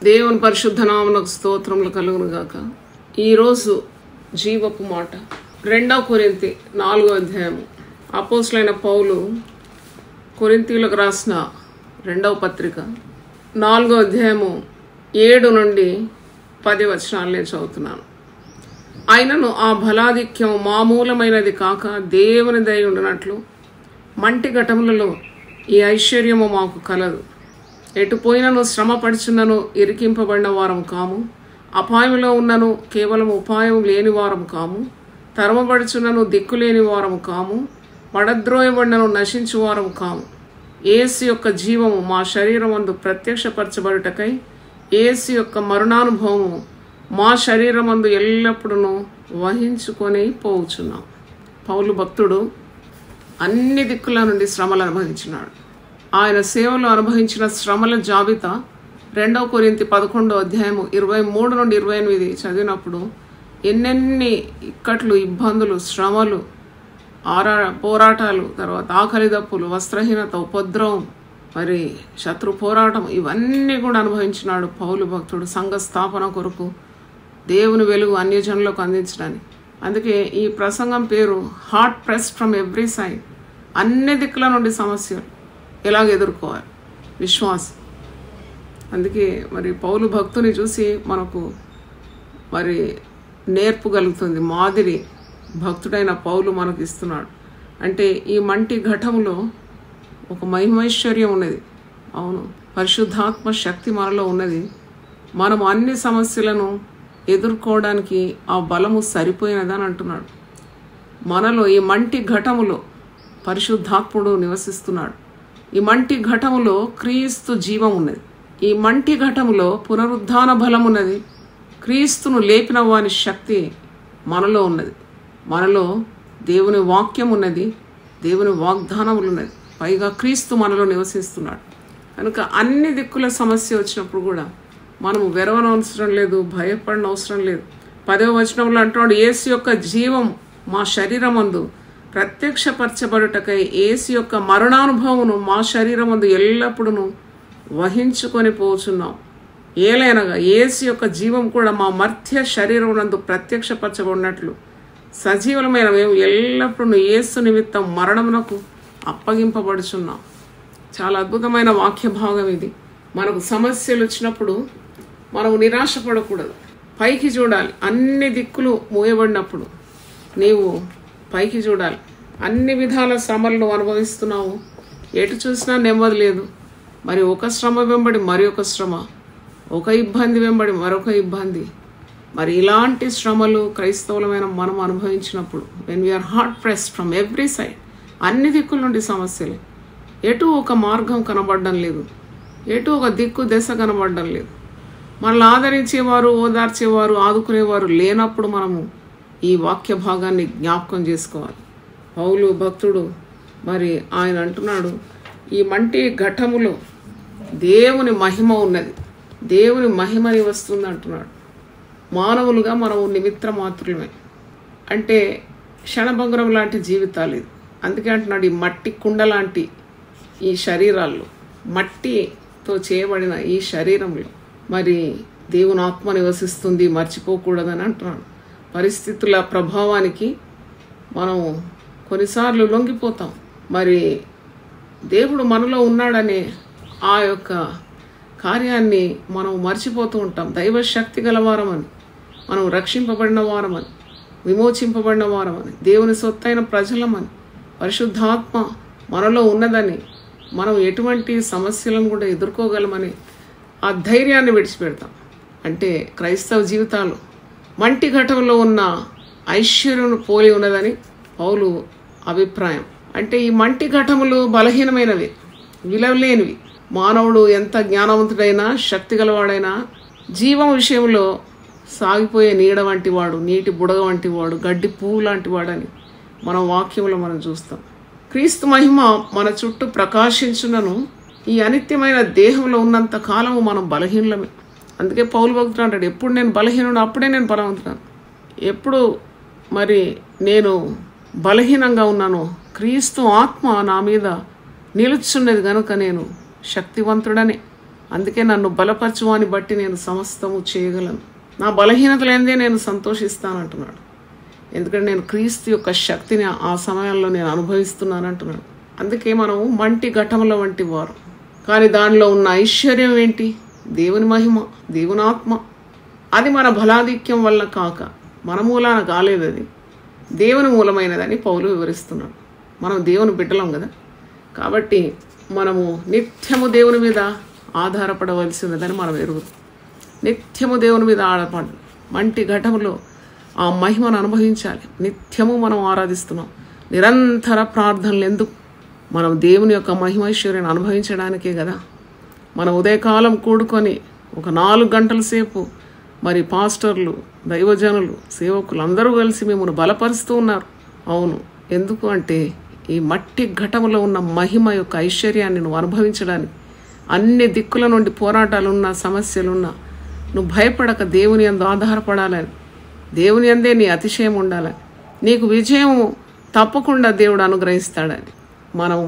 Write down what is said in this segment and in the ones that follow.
దేవుని పరిశుద్ధ నామనకు స్తోత్రములు కలుగును గాక ఈరోజు జీవపు మాట రెండవ కొరింతి నాలుగో అధ్యాయము అపోసులైన పౌలు కొరింతీలకు రాసిన రెండవ పత్రిక నాలుగో అధ్యాయము ఏడు నుండి పది వచనాలు నేను చదువుతున్నాను అయినను ఆ బలాధిక్యం మామూలమైనది కాక దేవుని దయ ఉండినట్లు మంటి ఘటములలో ఈ ఐశ్వర్యము మాకు కలదు ఎటు పోయినను శ్రమ పడుచున్నను ఇరికింపబడిన వారం కాము అపాయంలో ఉన్నను కేవలం ఉపాయం లేని వారం కాము తరమబడుచున్నను దిక్కులేని వారం కాము పడద్రోయబడినను నశించు వారం కాము ఏసు యొక్క జీవము మా శరీరమందు ప్రత్యక్షపరచబడుటకై ఏసు యొక్క మరణానుభవము మా శరీరమందు ఎల్లప్పుడూ వహించుకొని పోవుచున్నాం పౌలు భక్తుడు అన్ని దిక్కుల నుండి శ్రమలు అనుభవించినాడు ఆయన సేవలో అనుభవించిన శ్రమల జాబితా రెండవ కొరింతి పదకొండో అధ్యాయము ఇరవై మూడు నుండి ఇరవై ఎనిమిది చదివినప్పుడు ఎన్నెన్ని ఇక్కట్లు ఇబ్బందులు శ్రమలు ఆరా పోరాటాలు తర్వాత ఆకలి దప్పులు వస్త్రహీనత ఉపద్రవం మరి శత్రు పోరాటం ఇవన్నీ కూడా అనుభవించినాడు పౌలు భక్తుడు సంఘ స్థాపన కొరకు దేవుని వెలుగు అన్యజనులకు అందించడానికి అందుకే ఈ ప్రసంగం పేరు hard press from every side అన్ని దిక్కుల నుండి సమస్యలు ఎలాగ ఎదుర్కోవాలి విశ్వాసం అందుకే మరి పౌలు భక్తుని చూసి మనకు మరి నేర్పు కలుగుతుంది మాదిరి భక్తుడైన పౌలు మనకు ఇస్తున్నాడు అంటే ఈ మంటి ఘటములో ఒక మహిమైశ్వర్యం ఉన్నది అవును పరిశుద్ధాత్మ శక్తి మనలో ఉన్నది మనం అన్ని సమస్యలను ఎదుర్కోవడానికి ఆ బలము సరిపోయినదని అంటున్నాడు మనలో ఈ మంటి ఘటములో పరిశుద్ధాత్ముడు నివసిస్తున్నాడు ఈ మంటి ఘటములో క్రీస్తు జీవం ఉన్నది ఈ మంటి ఘటములో పునరుద్ధాన బలం ఉన్నది క్రీస్తును లేపిన వాని శక్తి మనలో ఉన్నది మనలో దేవుని వాక్యం ఉన్నది దేవుని వాగ్దానములు ఉన్నది పైగా క్రీస్తు మనలో నివసిస్తున్నాడు కనుక అన్ని దిక్కుల సమస్య వచ్చినప్పుడు కూడా మనము వెరవనవసరం లేదు భయపడిన అవసరం లేదు పదవ వచనంలో అంటున్నాడు ఏసు యొక్క జీవం మా శరీరమందు ప్రత్యక్షపరచబడుటకై ఏసు యొక్క మరణానుభవమును మా శరీరమందు ఎల్లప్పుడూ వహించుకొని పోచున్నాం ఏలైనగా ఏసు యొక్క జీవం కూడా మా మధ్య శరీరం నందు ప్రత్యక్షపరచబడినట్లు సజీవులమైన మేము ఎల్లప్పుడూ ఏసు నిమిత్తం మరణమునకు అప్పగింపబడుచున్నాం చాలా అద్భుతమైన వాక్య భాగం ఇది మనకు సమస్యలు వచ్చినప్పుడు మనము నిరాశపడకూడదు పైకి చూడాలి అన్ని దిక్కులు మూయబడినప్పుడు నీవు పైకి చూడాలి అన్ని విధాల శ్రమలను అనుభవిస్తున్నావు ఎటు చూసినా నెమ్మది లేదు మరి ఒక శ్రమ వెంబడి మరి ఒక శ్రమ ఒక ఇబ్బంది వెంబడి మరొక ఇబ్బంది మరి ఇలాంటి శ్రమలు క్రైస్తవులమైన మనం అనుభవించినప్పుడు when we are hard press from every side అన్ని దిక్కుల నుండి సమస్యలే ఎటు ఒక మార్గం కనబడడం లేదు ఎటు ఒక దిక్కు దశ కనబడడం లేదు మనల్ని ఆదరించేవారు ఓదార్చేవారు ఆదుకునేవారు లేనప్పుడు మనము ఈ వాక్య భాగాన్ని జ్ఞాపకం చేసుకోవాలి పౌలు భక్తుడు మరి ఆయన అంటున్నాడు ఈ మంటి ఘటములో దేవుని మహిమ ఉన్నది దేవుని మహిమని వస్తుంది అంటున్నాడు మానవులుగా మనం నిమిత్ర మాత్రమే అంటే క్షణభంగురం లాంటి జీవితాలు ఇది అందుకే అంటున్నాడు ఈ మట్టి కుండ లాంటి ఈ శరీరాల్లో మట్టితో చేయబడిన ఈ శరీరంలో మరి దేవుని ఆత్మ నివసిస్తుంది మర్చిపోకూడదని అంటున్నాడు పరిస్థితుల ప్రభావానికి మనం కొన్నిసార్లు లొంగిపోతాం మరి దేవుడు మనలో ఉన్నాడనే ఆ యొక్క కార్యాన్ని మనం మర్చిపోతూ ఉంటాం దైవ శక్తి గలవారమని మనం రక్షింపబడిన వారమని విమోచింపబడిన వారమని దేవుని సొత్తైన ప్రజలమని పరిశుద్ధాత్మ మనలో ఉన్నదని మనం ఎటువంటి సమస్యలను కూడా ఎదుర్కోగలమని ఆ ధైర్యాన్ని విడిచిపెడతాం అంటే క్రైస్తవ జీవితాలు మంటి ఘటంలో ఉన్న ఐశ్వర్యం పోలి ఉన్నదని పౌలు అభిప్రాయం అంటే ఈ మంటి ఘటములు బలహీనమైనవి విలువలేనివి మానవుడు ఎంత జ్ఞానవంతుడైనా శక్తి గలవాడైనా జీవం విషయంలో సాగిపోయే నీడ వంటి వాడు నీటి బుడగ వంటి వాడు గడ్డి పువ్వు లాంటి వాడని మనం వాక్యంలో మనం చూస్తాం క్రీస్తు మహిమ మన చుట్టూ ప్రకాశించునను ఈ అనిత్యమైన దేహంలో ఉన్నంత కాలము మనం బలహీనలమే అందుకే పౌలు భక్తుడు అంటాడు ఎప్పుడు నేను బలహీనుడు అప్పుడే నేను బలవంతున్నాను ఎప్పుడు మరి నేను బలహీనంగా ఉన్నానో క్రీస్తు ఆత్మ నా మీద నిలుచున్నది గనుక నేను శక్తివంతుడని అందుకే నన్ను బలపరచువాని బట్టి నేను సమస్తము చేయగలను నా బలహీనతలేందే నేను సంతోషిస్తానంటున్నాడు ఎందుకంటే నేను క్రీస్తు యొక్క శక్తిని ఆ సమయంలో నేను అనుభవిస్తున్నాను అంటున్నాడు అందుకే మనము మంటి ఘటముల వంటి వారు కానీ దానిలో ఉన్న ఐశ్వర్యం ఏంటి దేవుని మహిమ దేవుని ఆత్మ అది మన బలాధిక్యం వల్ల కాక మన మూలాన కాలేదు అది దేవుని మూలమైనదని పౌలు వివరిస్తున్నాడు మనం దేవుని బిడ్డలం కదా కాబట్టి మనము నిత్యము దేవుని మీద ఆధారపడవలసినదని మనం ఎరుగుతాం నిత్యము దేవుని మీద ఆధారపడ మంటి ఘటములో ఆ మహిమను అనుభవించాలి నిత్యము మనం ఆరాధిస్తున్నాం నిరంతర ప్రార్థనలు ఎందుకు మనం దేవుని యొక్క మహిమైశ్వర్యాన్ని అనుభవించడానికే కదా మనం ఉదయకాలం కూడుకొని ఒక నాలుగు గంటల సేపు మరి పాస్టర్లు దైవజనులు సేవకులు అందరూ కలిసి మిమ్మల్ని బలపరుస్తూ ఉన్నారు అవును ఎందుకు అంటే ఈ మట్టి ఘటములో ఉన్న మహిమ యొక్క ఐశ్వర్యాన్ని నువ్వు అనుభవించడానికి అన్ని దిక్కుల నుండి పోరాటాలున్నా సమస్యలున్నా నువ్వు భయపడక దేవుని అందు ఆధారపడాలని దేవుని అందే నీ అతిశయం ఉండాలని నీకు విజయము తప్పకుండా దేవుడు అనుగ్రహిస్తాడని మనము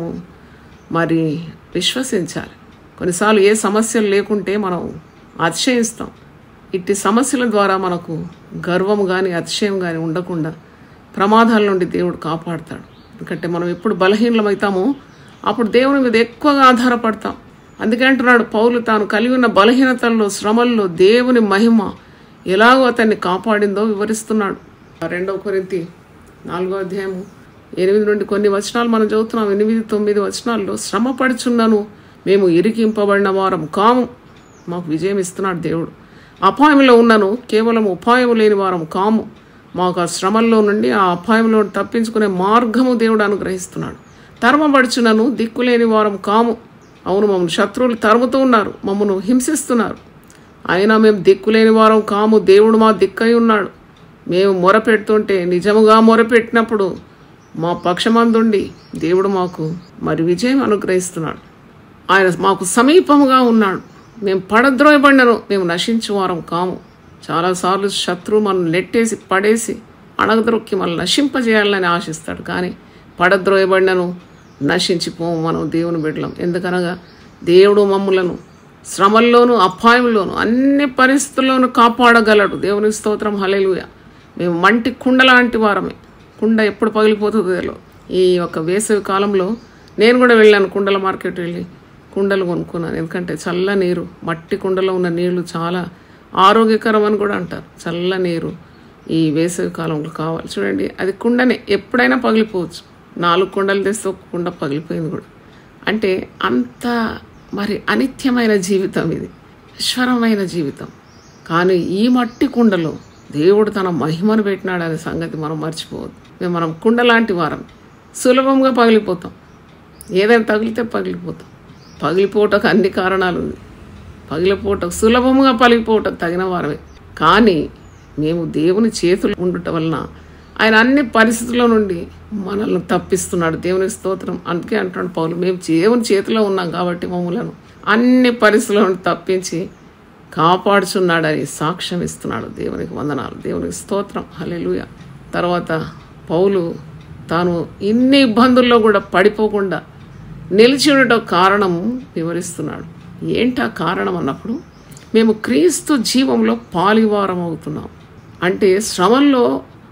మరి విశ్వసించాలి కొన్నిసార్లు ఏ సమస్యలు లేకుంటే మనం అతిశయిస్తాం ఇట్టి సమస్యల ద్వారా మనకు గర్వం కానీ అతిశయం కానీ ఉండకుండా ప్రమాదాల నుండి దేవుడు కాపాడుతాడు ఎందుకంటే మనం ఎప్పుడు బలహీనమవుతామో అప్పుడు దేవుని మీద ఎక్కువగా ఆధారపడతాం అందుకే అంటున్నాడు పౌలు తాను కలిగి ఉన్న బలహీనతల్లో శ్రమల్లో దేవుని మహిమ ఎలాగో అతన్ని కాపాడిందో వివరిస్తున్నాడు రెండవ కొరింతి నాలుగో అధ్యాయము ఎనిమిది నుండి కొన్ని వచనాలు మనం చదువుతున్నాం ఎనిమిది తొమ్మిది వచనాల్లో శ్రమ పడుచున్నాను మేము ఇరికింపబడిన వారం కాము మాకు విజయం ఇస్తున్నాడు దేవుడు అపాయంలో ఉన్నాను కేవలం ఉపాయం లేని వారం కాము మాకు ఆ శ్రమల్లో నుండి ఆ అపాయంలో తప్పించుకునే మార్గము దేవుడు అనుగ్రహిస్తున్నాడు తరమబడుచున్నాను దిక్కులేని వారం కాము అవును మమ్మల్ని శత్రువులు తరుముతూ ఉన్నారు మమ్మల్ని హింసిస్తున్నారు అయినా మేము దిక్కులేని వారం కాము దేవుడు మా దిక్కై ఉన్నాడు మేము మొరపెడుతుంటే నిజముగా మొరపెట్టినప్పుడు మా పక్షమందుండి దేవుడు మాకు మరి విజయం అనుగ్రహిస్తున్నాడు ఆయన మాకు సమీపముగా ఉన్నాడు మేము పడద్రోయబడినను మేము నశించు వారం కాము చాలాసార్లు శత్రువు మనం నెట్టేసి పడేసి అణగద్రొక్కి మనం నశింపజేయాలని ఆశిస్తాడు కానీ పడద్రోయబడినను నశించిపోము మనం దేవుని బిడ్డలం ఎందుకనగా దేవుడు మమ్ములను శ్రమల్లోనూ అపాయంలోనూ అన్ని పరిస్థితుల్లోనూ కాపాడగలడు దేవుని స్తోత్రం హలేలుయ మేము మంటి కుండ లాంటి వారమే కుండ ఎప్పుడు పగిలిపోతుందో తెలియదు ఈ యొక్క వేసవి కాలంలో నేను కూడా వెళ్ళాను కుండల మార్కెట్ వెళ్ళి కుండలు కొనుక్కున్నాను ఎందుకంటే చల్ల నీరు మట్టి కుండలో ఉన్న నీళ్లు చాలా ఆరోగ్యకరం అని కూడా అంటారు చల్ల నీరు ఈ వేసవి కాలంలో కావాలి చూడండి అది కుండనే ఎప్పుడైనా పగిలిపోవచ్చు నాలుగు కుండలు తెస్తే ఒక కుండ పగిలిపోయింది కూడా అంటే అంత మరి అనిత్యమైన జీవితం ఇది ఈశ్వరమైన జీవితం కానీ ఈ మట్టి కుండలో దేవుడు తన మహిమను పెట్టినాడు అనే సంగతి మనం మర్చిపోవద్దు మేము మనం కుండ లాంటి వారం సులభంగా పగిలిపోతాం ఏదైనా తగిలితే పగిలిపోతాం పగిలిపోవటకు అన్ని కారణాలు ఉంది పగిలిపోవటకు సులభంగా పగిలిపోవటకు తగిన వారమే కానీ మేము దేవుని చేతులు ఉండటం వలన ఆయన అన్ని పరిస్థితుల నుండి మనల్ని తప్పిస్తున్నాడు దేవుని స్తోత్రం అందుకే అంటున్నాడు పౌలు మేము దేవుని చేతిలో ఉన్నాం కాబట్టి మమ్మలను అన్ని పరిస్థితుల నుండి తప్పించి కాపాడుచున్నాడని సాక్ష్యం ఇస్తున్నాడు దేవునికి వందనాలు దేవునికి స్తోత్రం హల్లెలూయా తర్వాత పౌలు తాను ఇన్ని ఇబ్బందుల్లో కూడా పడిపోకుండా నిలిచి ఉండటం కారణం వివరిస్తున్నాడు ఏంటా కారణం అన్నప్పుడు మేము క్రీస్తు జీవంలో పాలివారం అవుతున్నాం అంటే శ్రమంలో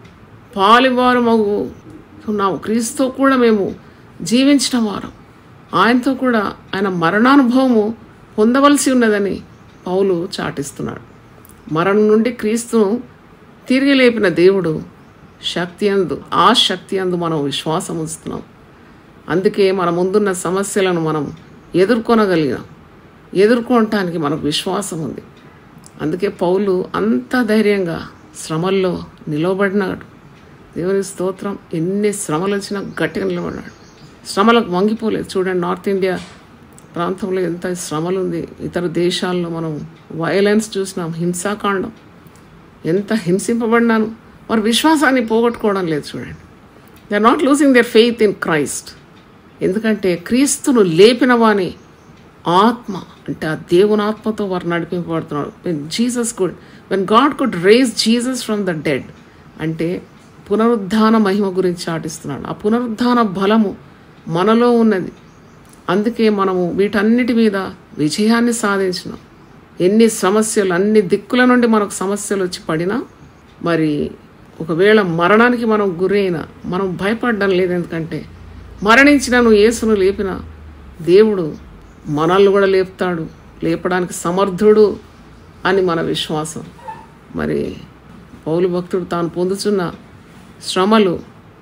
పాలివారం అవుతున్నాము క్రీస్తుతో కూడా మేము జీవించిన వారం ఆయనతో కూడా ఆయన మరణానుభవము పొందవలసి ఉన్నదని పౌలు చాటిస్తున్నాడు మరణం నుండి క్రీస్తును తిరిగి లేపిన దేవుడు శక్తి అందు ఆ శక్తి అందు మనం విశ్వాసం ఉంచుతున్నాం అందుకే మన ముందున్న సమస్యలను మనం ఎదుర్కొనగలిగినాం ఎదుర్కొనటానికి మనకు విశ్వాసం ఉంది అందుకే పౌలు అంత ధైర్యంగా శ్రమల్లో నిలవబడినాడు దేవుని స్తోత్రం ఎన్ని శ్రమలు వచ్చినా గట్టిగా నిలబడినాడు శ్రమలకు వంగిపోలేదు చూడండి నార్త్ ఇండియా ప్రాంతంలో ఎంత శ్రమలు ఉంది ఇతర దేశాల్లో మనం వయలెన్స్ చూసినాం హింసాకాండం ఎంత హింసింపబడినాను వారి విశ్వాసాన్ని పోగొట్టుకోవడం లేదు చూడండి they are not losing their faith in Christ ఎందుకంటే క్రీస్తును లేపిన వాని ఆత్మ అంటే ఆ దేవుని ఆత్మతో వారు నడిపింపబడుతున్నాడు when Jesus could when God could raise Jesus from the dead అంటే పునరుద్ధాన మహిమ గురించి చాటిస్తున్నాడు ఆ పునరుద్ధాన బలము మనలో ఉన్నది అందుకే మనము వీటన్నిటి మీద విజయాన్ని సాధించినాం ఎన్ని సమస్యలు అన్ని దిక్కుల నుండి మనకు సమస్యలు వచ్చి పడినా మరి ఒకవేళ మరణానికి మనం గురైనా మనం భయపడడం లేదు ఎందుకంటే మరణించిన నువ్వు యేసును లేపిన దేవుడు మనల్ని కూడా లేపుతాడు లేపడానికి సమర్థుడు అని మన విశ్వాసం మరి పౌలు భక్తుడు తాను పొందుతున్న శ్రమలు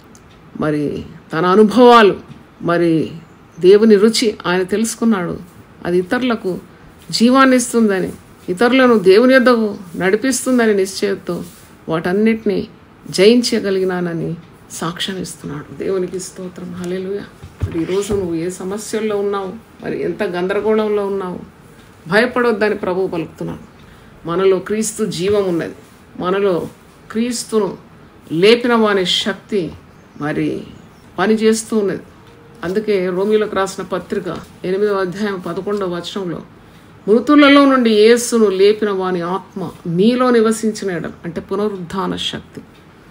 మరి తన అనుభవాలు మరి దేవుని రుచి ఆయన తెలుసుకున్నాడు అది ఇతరులకు జీవాన్ని ఇస్తుందని ఇతరులను దేవుని యొద్దకు నడిపిస్తుందని నిశ్చయంతో వాటన్నిటినీ జయించగలిగినానని సాక్ష్యం ఇస్తున్నాడు దేవునికి స్తోత్రం హల్లెలూయా మరి ఈరోజు నువ్వు ఏ సమస్యల్లో ఉన్నావు మరి ఎంత గందరగోళంలో ఉన్నావు భయపడొద్దని ప్రభు పలుకుతున్నాడు మనలో క్రీస్తు జీవం ఉన్నది మనలో క్రీస్తును లేపిన వాని శక్తి మరి పని చేస్తూ ఉన్నది అందుకే రోమిలకు రాసిన పత్రిక ఎనిమిదవ అధ్యాయం పదకొండవ వచనంలో మృతులలో నుండి యేసును లేపిన వాని ఆత్మ మీలో నివసించిన ఎడల అంటే పునరుద్ధాన శక్తి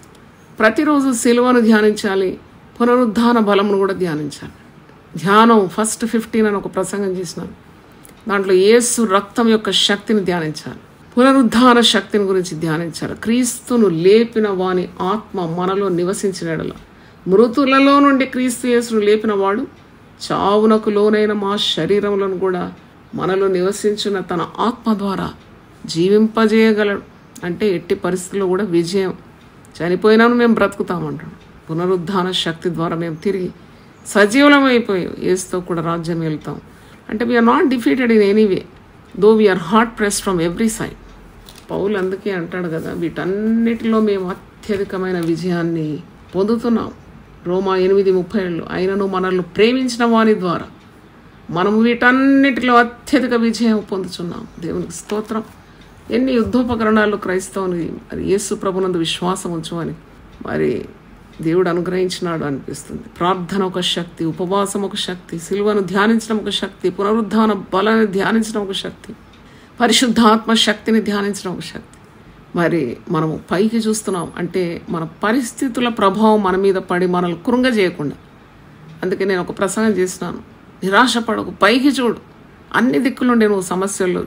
ప్రతిరోజు సిలువను ధ్యానించాలి పునరుద్ధాన బలమును కూడా ధ్యానించాలి ధ్యానం ఫస్ట్ ఫిఫ్టీన్ అని ఒక ప్రసంగం చేసినాను దాంట్లో యేసు రక్తం యొక్క శక్తిని ధ్యానించాలి పునరుద్ధాన శక్తిని గురించి ధ్యానించాలి క్రీస్తును లేపిన వాని ఆత్మ మనలో నివసించిన ఎడల మృతులలో నుండి క్రీస్తు యేసును లేపిన వాడు చావునకు లోనైన మా శరీరములను కూడా మనలో నివసించిన తన ఆత్మ ద్వారా జీవింపజేయగలడు అంటే ఎట్టి పరిస్థితుల్లో కూడా విజయం చనిపోయినాను మేము బ్రతుకుతామంటాడు పునరుద్ధాన శక్తి ద్వారా మేము తిరిగి సజీవులమైపోయి ఏసుతో కూడా రాజ్యం వెళ్తాం అంటే we are not defeated in any way though we are hard press from every side పౌలు అందుకే అంటాడు కదా వీటన్నిటిలో మేము అత్యధికమైన విజయాన్ని పొందుతున్నాం రోమా ఎనిమిది ముప్పై ఏళ్ళు అయినను మనల్ని ప్రేమించిన వాని ద్వారా మనం వీటన్నిటిలో అత్యధిక విజయం పొందుతున్నాం దేవునికి స్తోత్రం ఎన్ని యుద్ధోపకరణాలు క్రైస్తవుని మరి యేసు ప్రభునందు విశ్వాసం ఉంచమని మరి దేవుడు అనుగ్రహించినాడు అనిపిస్తుంది ప్రార్థన ఒక శక్తి ఉపవాసం ఒక శక్తి సిలువను ధ్యానించడం ఒక శక్తి పునరుద్ధాన బలాన్ని ధ్యానించడం ఒక శక్తి పరిశుద్ధాత్మ శక్తిని ధ్యానించడం ఒక శక్తి మరి మనము పైకి చూస్తున్నాం అంటే మన పరిస్థితుల ప్రభావం మన మీద పడి మనల్ని కృంగజేయకుండా అందుకే నేను ఒక ప్రసంగం చేసినాను నిరాశపడకు పైకి చూడు అన్ని దిక్కులుండే నువ్వు సమస్యలు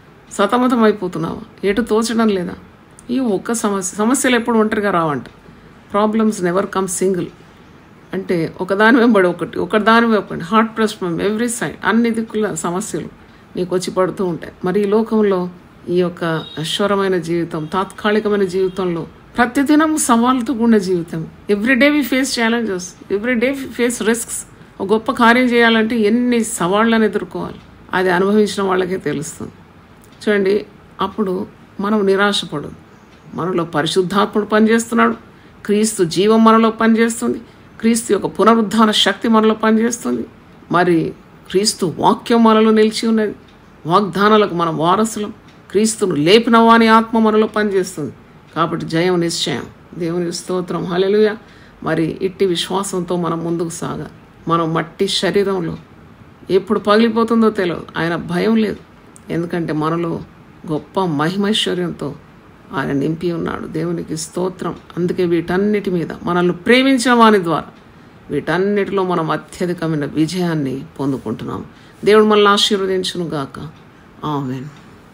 సతమతం అయిపోతున్నావా ఎటు తోచడం లేదా ఈ ఒక్క సమస్య సమస్యలు ఎప్పుడు ఒంటరిగా రావంట ప్రాబ్లమ్స్ నెవర్ కమ్ సింగిల్ అంటే ఒకదాని వెంబడి ఒకటి ఒకదాని ఒకటి hard press from every side అన్ని దిక్కుల సమస్యలు నీకు వచ్చి పడుతూ ఉంటాయి మరి ఈ లోకంలో ఈ యొక్క అశ్వరమైన జీవితం తాత్కాలికమైన జీవితంలో ప్రతిదినం సవాళ్ళతో కూడిన జీవితం every day we face challenges every day face risks ఒక గొప్ప కార్యం చేయాలంటే ఎన్ని సవాళ్ళను ఎదుర్కోవాలి అది అనుభవించిన వాళ్ళకే తెలుస్తుంది చూడండి అప్పుడు మనం నిరాశపడు మనలో పరిశుద్ధాత్ముడు పనిచేస్తున్నాడు క్రీస్తు జీవం మనలో పనిచేస్తుంది క్రీస్తు యొక్క పునరుద్ధాన శక్తి మనలో పనిచేస్తుంది మరి క్రీస్తు వాక్యం మనలో నిలిచి ఉన్నది వాగ్దానాలకు మనం వారసులం క్రీస్తును లేపిన వాని ఆత్మ మనలో పనిచేస్తుంది కాబట్టి జయం నిశ్చయం దేవుని స్తోత్రం హల్లెలూయా మరి ఇట్టి విశ్వాసంతో మనం ముందుకు సాగాలి మనం మట్టి శరీరంలో ఎప్పుడు పగిలిపోతుందో తెలియదు ఆయన భయం లేదు ఎందుకంటే మనలో గొప్ప మహిమైశ్వర్యంతో ఆయన నింపి ఉన్నాడు దేవునికి స్తోత్రం అందుకే వీటన్నిటి మీద మనల్ని ప్రేమించిన వాని ద్వారా వీటన్నిటిలో మనం అత్యధికమైన విజయాన్ని పొందుకుంటున్నాం దేవుడు మనల్ని ఆశీర్వదించును గాక ఆమెన్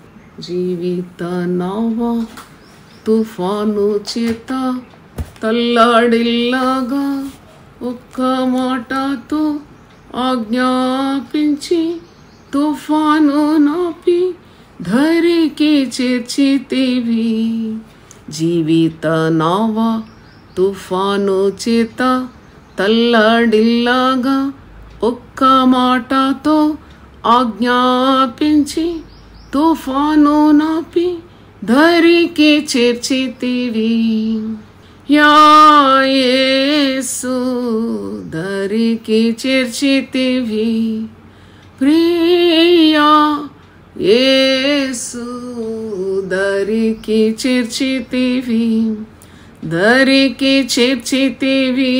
జీవిత నవ తుఫాను చేత తల్లాడిల్లాగా ఒక్క మాటతో ఆజ్ఞాపించి తుఫాను నాపి ధరికి చేర్చితివి జీవిత నావ తుఫాను చేత తల్లడిల్లాగా ఒక్క మాటతో ఆజ్ఞాపించి తుఫాను నాపి ధరికి చేర్చితివి యాయేసు ధరికి చేర్చితివి ప్రియా యేసు దరికి చేర్చితివి దరికి చేర్చితివి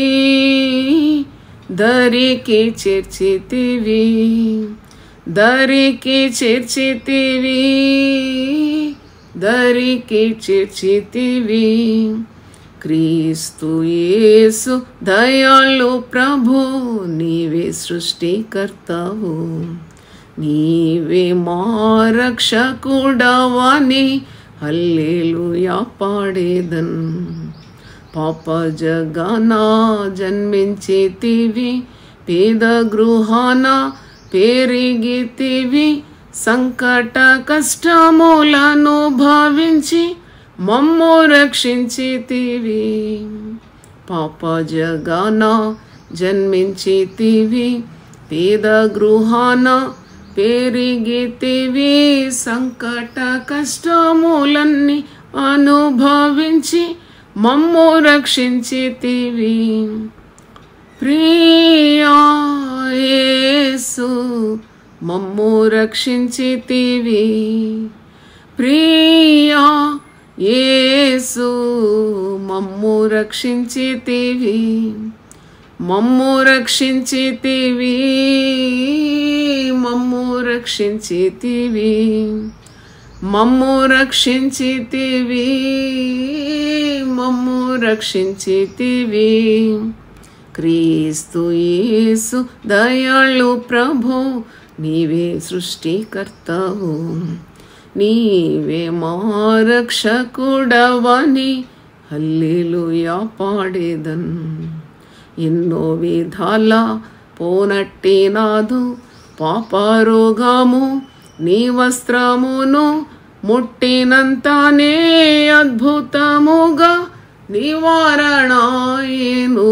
దరికి చేర్చితివి దరికి చేర్చితివి దరికి చేర్చితివి క్రీస్తు యేసు దయాళు ప్రభు నీవే సృష్టికర్తవు నీవే మా రక్షకుడవని హల్లేలుయా పాడేదన్ పాప జగన జన్మించితివి పేద గృహాన పెరిగితివి సంకట కష్టములను భావించి మమ్ము రక్షించితివి పాప జగన జన్మించితివి పేద గృహాన పెరిగితివి సంకట కష్టములన్నీ అనుభవించి మమ్ము రక్షించితివి ప్రియాయేసు మమ్ము రక్షించితివి ప్రియా యేసు మమ్ము రక్షించితివి మమ్ము రక్షించితివి మమ్ము రక్షించితివి మమ్ము రక్షించితివి మమ్ము రక్షించితివి క్రీస్తు యేసు దయాళు ప్రభు నీవే సృష్టికర్తవు నీవే మా రక్షకుడవని హల్లేలుయా పాడేదన్ ఎన్నో విధాల పోనట్టి నాదు పాపరోగము నీ వస్త్రమును ముట్టినంతనే అద్భుతముగా నివారణాయేను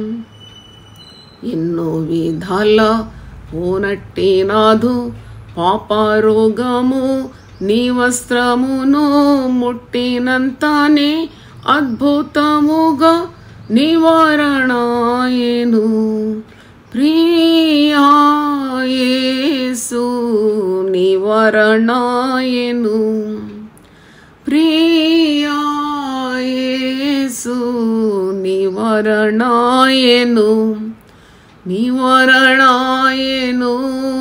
ఎన్నో విధాల పోనట్టి నాదు పాపరోగము నీ వస్త్రమును ముట్టినంతనే అద్భుతముగా నివారణాయేను ప్రియాయేసు నివారణాయేను ప్రియాయేసు నివారణాయేను నివారణాయేను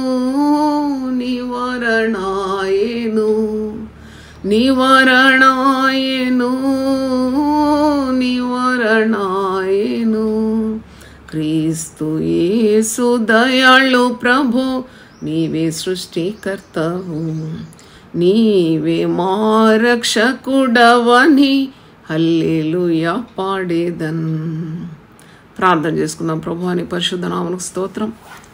నివారణాయేను నివారణాయేను నివారణాయేను క్రీస్తు యేసు దయాళు ప్రభు నీవే సృష్టికర్తవు నీవే మా రక్షకుడవని హల్లేలుయా పాడేదన్ ప్రార్థన చేసుకుందాం ప్రభు అని పరిశుద్ధ నామకు స్తోత్రం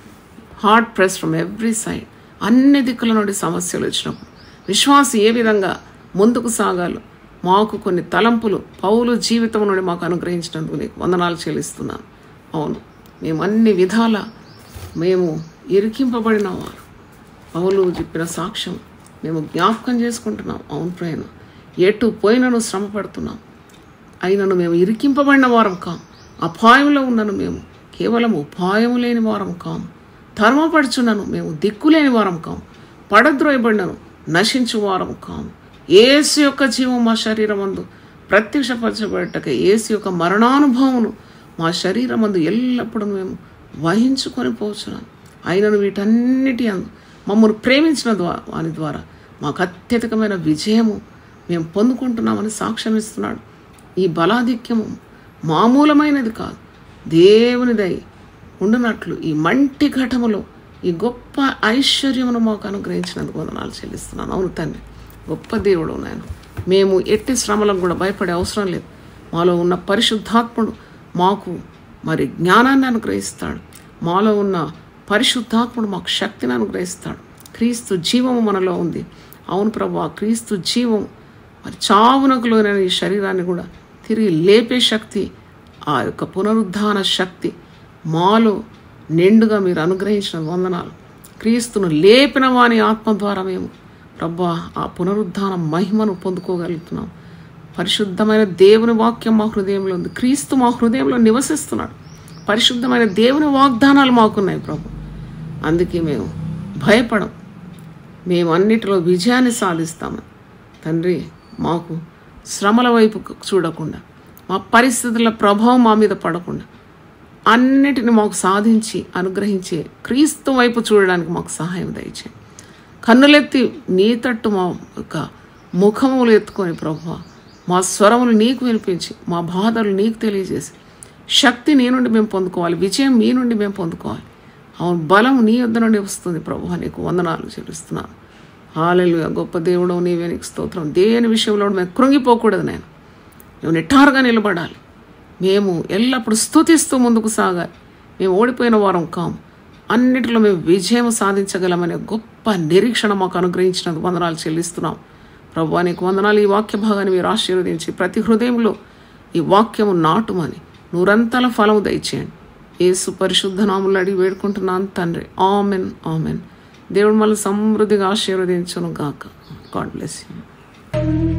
hard press from every side అన్ని దిక్కుల నుండి సమస్యలు వచ్చినప్పుడు విశ్వాసం ఏ విధంగా ముందుకు సాగాలో మాకు కొన్ని తలంపులు పౌలు జీవితం నుండి మాకు అనుగ్రహించినందుకు నీకు వందనాలు చెల్లిస్తున్నాను అవును మేము అన్ని విధాల మేము ఇరికింపబడిన వారు పౌలు చెప్పిన సాక్ష్యం మేము జ్ఞాపకం చేసుకుంటున్నాం అవును ప్రయాణం ఎటు పోయినను శ్రమ పడుతున్నాం అయినను మేము ఇరికింపబడిన వారం కాం అపాయంలో ఉన్నను మేము కేవలం ఉపాయము లేని వారం కాం ధర్మపడుచున్నను మేము దిక్కులేని వారం కాం పడద్రోయబడినను నశించు వారం కాం ఏసు యొక్క జీవం మా శరీరమందు ప్రత్యక్షపరచబడటక ఏసు యొక్క మరణానుభవమును మా శరీరమందు ఎల్లప్పుడూ మేము వహించుకొని పోచున్నాను అయినను వీటన్నిటి అందు మమ్మల్ని ప్రేమించిన ద్వారా వాని ద్వారా మాకు అత్యధికమైన విజయము మేము పొందుకుంటున్నామని సాక్ష్యం ఇస్తున్నాడు ఈ బలాధిక్యము మామూలమైనది కాదు దేవునిదై ఉండునట్లు ఈ మంటి ఘటములో ఈ గొప్ప ఐశ్వర్యమును మాకు అనుగ్రహించినందుకు వందనాలు చెల్లిస్తున్నాను అవును తండ్రి గొప్ప దేవుడు నేను మేము ఎట్టి శ్రమలకు కూడా భయపడే అవసరం లేదు మాలో ఉన్న పరిశుద్ధాత్ముడు మాకు మరి జ్ఞానాన్ని అనుగ్రహిస్తాడు మాలో ఉన్న పరిశుద్ధాత్ముడు మాకు శక్తిని అనుగ్రహిస్తాడు క్రీస్తు జీవము మనలో ఉంది అవును ప్రభు ఆ క్రీస్తు జీవం మరి చావునకు లోనైన ఈ శరీరాన్ని కూడా తిరిగి లేపే శక్తి ఆ యొక్క పునరుద్ధాన శక్తి మాలో నిండుగా మీరు అనుగ్రహించిన వందనాలు క్రీస్తును లేపిన వాని ఆత్మ ద్వారా మేము ప్రభా ఆ పునరుద్ధాన మహిమను పొందుకోగలుగుతున్నాం పరిశుద్ధమైన దేవుని వాక్యం మా హృదయంలో ఉంది క్రీస్తు మా హృదయంలో నివసిస్తున్నాడు పరిశుద్ధమైన దేవుని వాగ్దానాలు మాకున్నాయి ప్రభు అందుకే మేము భయపడం మేము అన్నిటిలో విజయాన్ని సాధిస్తామని తండ్రి మాకు శ్రమల వైపు చూడకుండా మా పరిస్థితుల ప్రభావం మా మీద పడకుండా అన్నిటిని మాకు సాధించి అనుగ్రహించే క్రీస్తు వైపు చూడడానికి మాకు సహాయం దయచేయండి కన్నులెత్తి నీ తట్టు మా యొక్క ముఖములు ఎత్తుకొని ప్రభు మా స్వరములు నీకు వినిపించి మా బాధలు నీకు తెలియజేసి శక్తి నీ నుండి మేము పొందుకోవాలి విజయం మీ నుండి మేము పొందుకోవాలి అవును బలం నీ యొద్ద నుండి వస్తుంది ప్రభు నీకు వందనాలు చెల్లిస్తున్నాను హాలెలుగా గొప్ప దేవుడు నీవే నీకు స్తోత్రం దేని విషయంలో మేము కృంగిపోకూడదు నేను మేము నిట్టారుగా నిలబడాలి మేము ఎల్లప్పుడూ స్తుతిస్తూ ముందుకు సాగాలి మేము ఓడిపోయిన వారం కాము అన్నిటిలో మేము విజయం సాధించగలమనే గొప్ప నిరీక్షణ మాకు అనుగ్రహించినందుకు వందనాలు చెల్లిస్తున్నాం ప్రభు నీకు వందనాలు ఈ వాక్య భాగాన్ని మీరు ఆశీర్వదించి ప్రతి హృదయంలో ఈ వాక్యము నాటుమని నూరంతల ఫలము దయచేయండి యేసు పరిశుద్ధ నాములు అడిగి వేడుకుంటున్నాను తండ్రి ఆమెన్ ఆమెన్ దేవుడు మళ్ళీ సమృద్ధిగా ఆశీర్వదించును గాక గాడ్ బ్లెస్ యూ